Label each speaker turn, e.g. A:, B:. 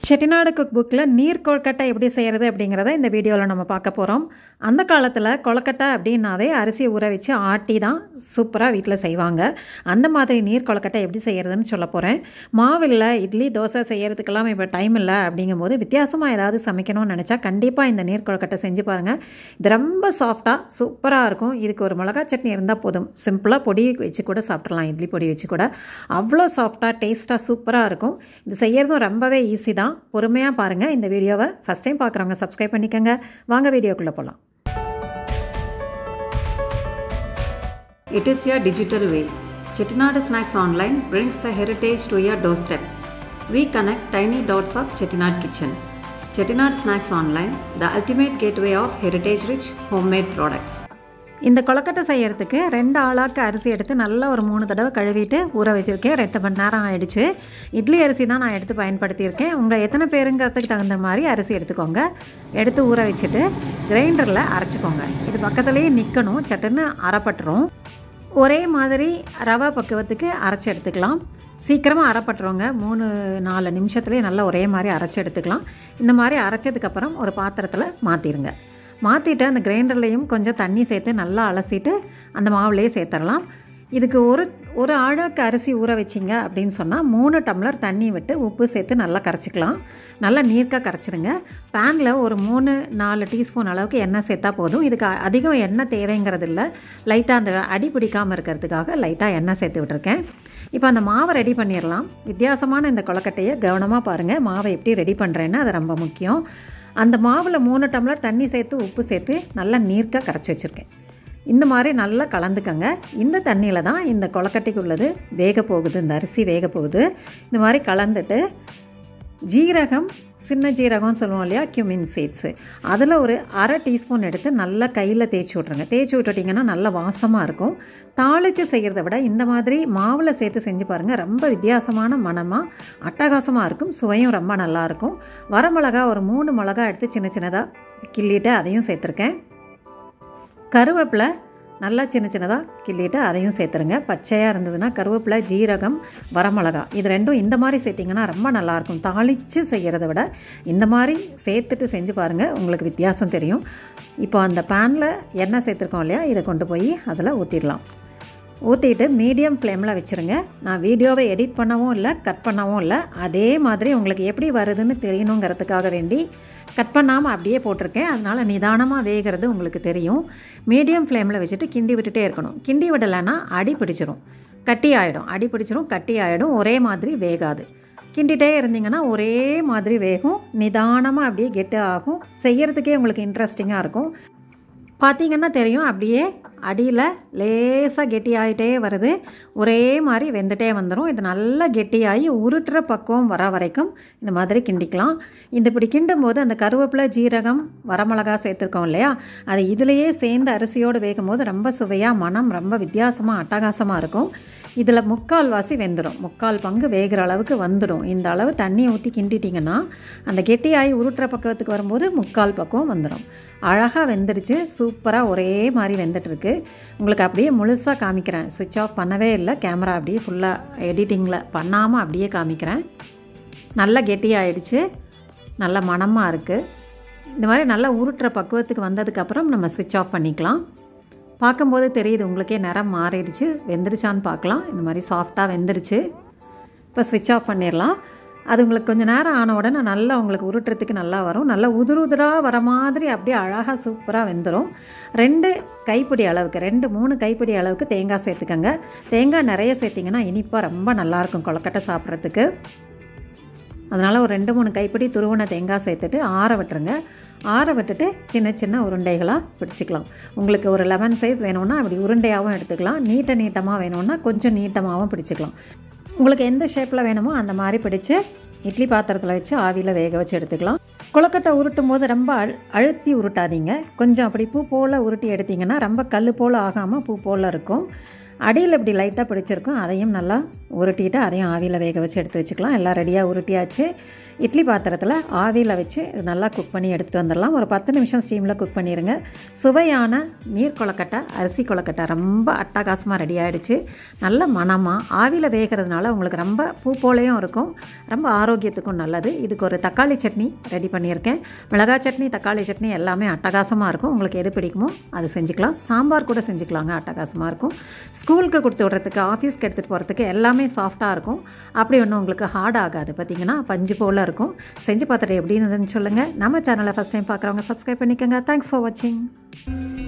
A: Chettinad cook புக்கில் நீர் கொழுக்கட்டை எப்படி செய்கிறது அப்படிங்கிறத இந்த வீடியோவில் நம்ம பார்க்க போகிறோம் அந்த காலத்தில் கொழுக்கட்டை அப்படின்னாவே அரிசியை ஊற வச்சு ஆட்டி தான் சூப்பராக வீட்டில் செய்வாங்க அந்த மாதிரி நீர் கொழுக்கட்டை எப்படி செய்கிறதுன்னு சொல்ல போகிறேன் மாவில்லை இட்லி தோசை செய்கிறதுக்கெல்லாம் இப்போ டைம் இல்லை அப்படிங்கும்போது வித்தியாசமாக ஏதாவது சமைக்கணும்னு நினச்சா கண்டிப்பாக இந்த நீர் கொழுக்கட்டை செஞ்சு பாருங்கள் இது ரொம்ப சாஃப்டாக சூப்பராக இருக்கும் இதுக்கு ஒரு மிளகா சட்னி இருந்தால் போதும் சிம்பிளாக பொடி வச்சு கூட சாப்பிட்றலாம் இட்லி பொடி வச்சு கூட அவ்வளோ சாஃப்டாக டேஸ்ட்டாக சூப்பராக இருக்கும் இது செய்கிறதும் ரொம்பவே ஈஸி தான் பொறுமையாக பாருங்கள் இந்த வீடியோவை ஃபஸ்ட் டைம் பார்க்குறவங்க சப்ஸ்கிரைப் பண்ணிக்கோங்க வாங்க வீடியோக்குள்ளே போகலாம்
B: It is a digital way. Chettinad Snacks Online brings the heritage to your doorstep. We connect tiny dots of Chettinad Kitchen. Chettinad Snacks Online, the ultimate gateway of heritage rich homemade products.
A: இந்த கொழுக்கட்டை செய்யறதுக்கு ரெண்டு ஆளாக்கு அரிசி எடுத்து நல்லா ஒரு மூணு தடவை கழுவிட்டு ஊற வச்சுருக்கேன் ரெண்டு மணி நேரம் ஆயிடுச்சு இட்லி அரிசி தான் நான் எடுத்து பயன்படுத்தியிருக்கேன் உங்கள் எத்தனை பேருங்கிறதுக்கு தகுந்த மாதிரி அரிசி எடுத்துக்கோங்க எடுத்து ஊற வச்சுட்டு கிரைண்டரில் அரைச்சிக்கோங்க இது பக்கத்துலேயே நிற்கணும் சட்டுன்னு அரைப்பட்டுரும் ஒரே மாதிரி ரவை பக்குவத்துக்கு அரைச்சி எடுத்துக்கலாம் சீக்கிரமாக அரைப்பட்டுருவோங்க மூணு நாலு நிமிஷத்துலேயே நல்லா ஒரே மாதிரி அரைச்சி எடுத்துக்கலாம் இந்த மாதிரி அரைச்சதுக்கப்புறம் ஒரு பாத்திரத்தில் மாற்றிடுங்க மாற்றிட்டு அந்த கிரைண்டர்லேயும் கொஞ்சம் தண்ணி சேர்த்து நல்லா அலசிட்டு அந்த மாவுலேயே சேர்த்துடலாம் இதுக்கு ஒரு ஒரு ஆழாக்கு அரிசி ஊற வச்சிங்க அப்படின்னு சொன்னால் மூணு டம்ளர் தண்ணி விட்டு உப்பு சேர்த்து நல்லா கரைச்சிக்கலாம் நல்லா நீர்க்காக கரைச்சிடுங்க பேனில் ஒரு மூணு நாலு டீஸ்பூன் அளவுக்கு எண்ணெய் சேர்த்தா போதும் இதுக்கு அதிகம் எண்ணெய் தேவைங்கிறது இல்லை லைட்டாக அந்த அடி பிடிக்காமல் இருக்கிறதுக்காக லைட்டாக எண்ணெய் சேர்த்து விட்டுருக்கேன் இப்போ அந்த மாவை ரெடி பண்ணிடலாம் வித்தியாசமான இந்த கொழக்கட்டையை கவனமாக பாருங்கள் மாவை எப்படி ரெடி பண்ணுறேன்னு அது ரொம்ப முக்கியம் அந்த மாவில் மூணு டம்ளர் தண்ணி சேர்த்து உப்பு சேர்த்து நல்லா நீர்க்காக கரைச்சி வச்சுருக்கேன் இந்த மாதிரி நல்லா கலந்துக்கங்க இந்த தண்ணியில் தான் இந்த கொழக்கட்டைக்கு உள்ளது வேக போகுது இந்த அரிசி வேக போகுது இந்த மாதிரி கலந்துட்டு ஜீரகம் சின்ன ஜீரகம்னு சொல்லுவோம் இல்லையா கியூமின் சீட்ஸு அதில் ஒரு அரை டீஸ்பூன் எடுத்து நல்லா கையில் தேய்ச்சி விட்ருங்க தேய்ச்சி விட்டுட்டிங்கன்னா நல்ல வாசமாக இருக்கும் தாளித்து செய்கிறத விட இந்த மாதிரி மாவில் சேர்த்து செஞ்சு பாருங்கள் ரொம்ப வித்தியாசமான மனமாக அட்டகாசமாக இருக்கும் சுவையும் ரொம்ப நல்லாயிருக்கும் வரமிளகா ஒரு மூணு மிளகா எடுத்து சின்ன சின்னதாக கிள்ளிட்டு அதையும் சேர்த்துருக்கேன் கருவேப்பிலை நல்லா சின்ன சின்னதாக கிள்ளிட்டு அதையும் சேர்த்துருங்க பச்சையாக இருந்ததுன்னா கருவேப்பிலை ஜீரகம் வரமிளகா இது ரெண்டும் இந்த மாதிரி சேர்த்திங்கன்னா ரொம்ப நல்லாயிருக்கும் தாளித்து செய்கிறத விட இந்த மாதிரி சேர்த்துட்டு செஞ்சு பாருங்கள் உங்களுக்கு வித்தியாசம் தெரியும் இப்போ அந்த பேனில் எண்ணெய் சேர்த்துருக்கோம் இல்லையா இதை கொண்டு போய் அதில் ஊற்றிடலாம் ஊற்றிட்டு மீடியம் ஃப்ளேமில் வச்சுருங்க நான் வீடியோவை எடிட் பண்ணவும் இல்லை கட் பண்ணவும் இல்லை அதே மாதிரி உங்களுக்கு எப்படி வருதுன்னு தெரியணுங்கிறதுக்காக வேண்டி கட் பண்ணாமல் அப்படியே போட்டிருக்கேன் அதனால் நிதானமாக வேகிறது உங்களுக்கு தெரியும் மீடியம் ஃப்ளேமில் வச்சுட்டு கிண்டி விட்டுட்டே இருக்கணும் கிண்டி விடலைன்னா அடி பிடிச்சிரும் கட்டி ஆகிடும் அடி பிடிச்சிரும் கட்டி ஆகிடும் ஒரே மாதிரி வேகாது கிண்டிகிட்டே இருந்தீங்கன்னா ஒரே மாதிரி வேகும் நிதானமாக அப்படியே கெட்டு ஆகும் செய்கிறதுக்கே உங்களுக்கு இன்ட்ரெஸ்டிங்காக இருக்கும் பார்த்தீங்கன்னா தெரியும் அப்படியே அடியில் லேசாக கெட்டி ஆகிட்டே வருது ஒரே மாதிரி வெந்துட்டே வந்துடும் இது நல்லா கெட்டியாகி உருட்டுற பக்குவம் வர வரைக்கும் இந்த மாதிரி கிண்டிக்கலாம் இந்த இப்படி கிண்டும் போது அந்த கருவேப்பிலை ஜீரகம் வரமிளகா சேர்த்துருக்கோம் இல்லையா அது இதிலையே சேர்ந்து அரிசியோடு வேகும் போது ரொம்ப சுவையாக மனம் ரொம்ப வித்தியாசமாக அட்டகாசமாக இருக்கும் இதில் முக்கால் வாசி வெந்துடும் முக்கால் பங்கு வேகிற அளவுக்கு வந்துடும் இந்த அளவு தண்ணியை ஊற்றி கிண்டிட்டிங்கன்னா அந்த கெட்டியாகி உருட்டுற பக்கத்துக்கு வரும்போது முக்கால் பக்கம் வந்துடும் அழகாக வெந்துடுச்சு சூப்பராக ஒரே மாதிரி வெந்துட்டுருக்கு உங்களுக்கு அப்படியே முழுசாக காமிக்கிறேன் சுவிட்ச் ஆஃப் பண்ணவே இல்லை கேமரா அப்படியே ஃபுல்லாக எடிட்டிங்கில் பண்ணாமல் அப்படியே காமிக்கிறேன் நல்லா கெட்டியாயிடுச்சு நல்ல மணமாக இருக்குது இந்த மாதிரி நல்லா உருட்டுற பக்குவத்துக்கு வந்ததுக்கப்புறம் நம்ம சுவிட்ச் ஆஃப் பண்ணிக்கலாம் பார்க்கும்போது தெரியுது உங்களுக்கே நிறம் மாறிடுச்சு வெந்துருச்சான்னு பார்க்கலாம் இந்த மாதிரி சாஃப்டாக வெந்துருச்சு இப்போ ஸ்விட்ச் ஆஃப் பண்ணிடலாம் அது உங்களுக்கு கொஞ்சம் நேரம் ஆன உடனே நல்லா உங்களுக்கு உருட்டுறதுக்கு நல்லா வரும் நல்லா உதிர் உதிராக வர மாதிரி அப்படியே அழகாக சூப்பராக வெந்துடும் ரெண்டு கைப்பிடி அளவுக்கு ரெண்டு மூணு கைப்பிடி அளவுக்கு தேங்காய் சேர்த்துக்கங்க தேங்காய் நிறைய சேர்த்திங்கன்னா இனிப்பாக ரொம்ப நல்லாயிருக்கும் கொழக்கட்டை சாப்பிட்றதுக்கு அதனால் ஒரு ரெண்டு மூணு கைப்பிடி துருவன தேங்காய் சேர்த்துட்டு ஆற விட்டுருங்க ஆற விட்டுட்டு சின்ன சின்ன உருண்டைகளாக பிடிச்சிக்கலாம் உங்களுக்கு ஒரு லெமன் சைஸ் வேணும்னா அப்படி உருண்டையாகவும் எடுத்துக்கலாம் நீட்ட நீட்டமாக வேணும்னா கொஞ்சம் நீட்டமாகவும் பிடிச்சிக்கலாம் உங்களுக்கு எந்த ஷேப்பில் வேணுமோ அந்த மாதிரி பிடிச்சி இட்லி பாத்திரத்தில் வச்சு ஆவியில் வேக வச்சு எடுத்துக்கலாம் கொழக்கட்டை உருட்டும் போது ரொம்ப அழு அழுத்தி உருட்டாதீங்க கொஞ்சம் அப்படி பூ போல் உருட்டி எடுத்திங்கன்னா ரொம்ப கல் போல் ஆகாமல் பூ போல் இருக்கும் அடியில் இப்படி லைட்டாக பிடிச்சிருக்கும் அதையும் நல்லா உருட்டிட்டு அதையும் ஆவியில் வேக வச்சு எடுத்து வச்சுக்கலாம் எல்லாம் ரெடியாக உருட்டியாச்சு இட்லி பாத்திரத்தில் ஆவியில் வச்சு இது நல்லா குக் பண்ணி எடுத்துகிட்டு வந்துடலாம் ஒரு பத்து நிமிஷம் ஸ்டீமில் குக் பண்ணிடுங்க சுவையான நீர் கொலக்கட்டை அரிசி கொலக்கட்டை ரொம்ப அட்டகாசமாக ரெடி ஆகிடுச்சு நல்ல மணமாக ஆவியில் வேகிறதுனால உங்களுக்கு ரொம்ப பூ போலையும் இருக்கும் ரொம்ப ஆரோக்கியத்துக்கும் நல்லது இதுக்கு ஒரு தக்காளி சட்னி ரெடி பண்ணியிருக்கேன் மிளகாய் சட்னி தக்காளி சட்னி எல்லாமே அட்டகாசமாக இருக்கும் உங்களுக்கு எது பிடிக்குமோ அது செஞ்சுக்கலாம் சாம்பார் கூட செஞ்சுக்கலாங்க அட்டகாசமாக இருக்கும் ஸ்கூலுக்கு கொடுத்து விட்றதுக்கு ஆஃபீஸ்க்கு எடுத்துகிட்டு போகிறதுக்கு எல்லாமே சாஃப்டாக இருக்கும் அப்படி ஒன்றும் உங்களுக்கு ஹார்ட் ஆகாது பார்த்தீங்கன்னா பஞ்சு போல் இருக்கும் செஞ்சு பார்த்துட்டு எப்படி இருந்ததுன்னு சொல்லுங்கள் நம்ம சேனலை ஃபஸ்ட் டைம் பார்க்குறவங்க சப்ஸ்கிரைப் பண்ணிக்கோங்க தேங்க்ஸ் ஃபார் வாட்சிங்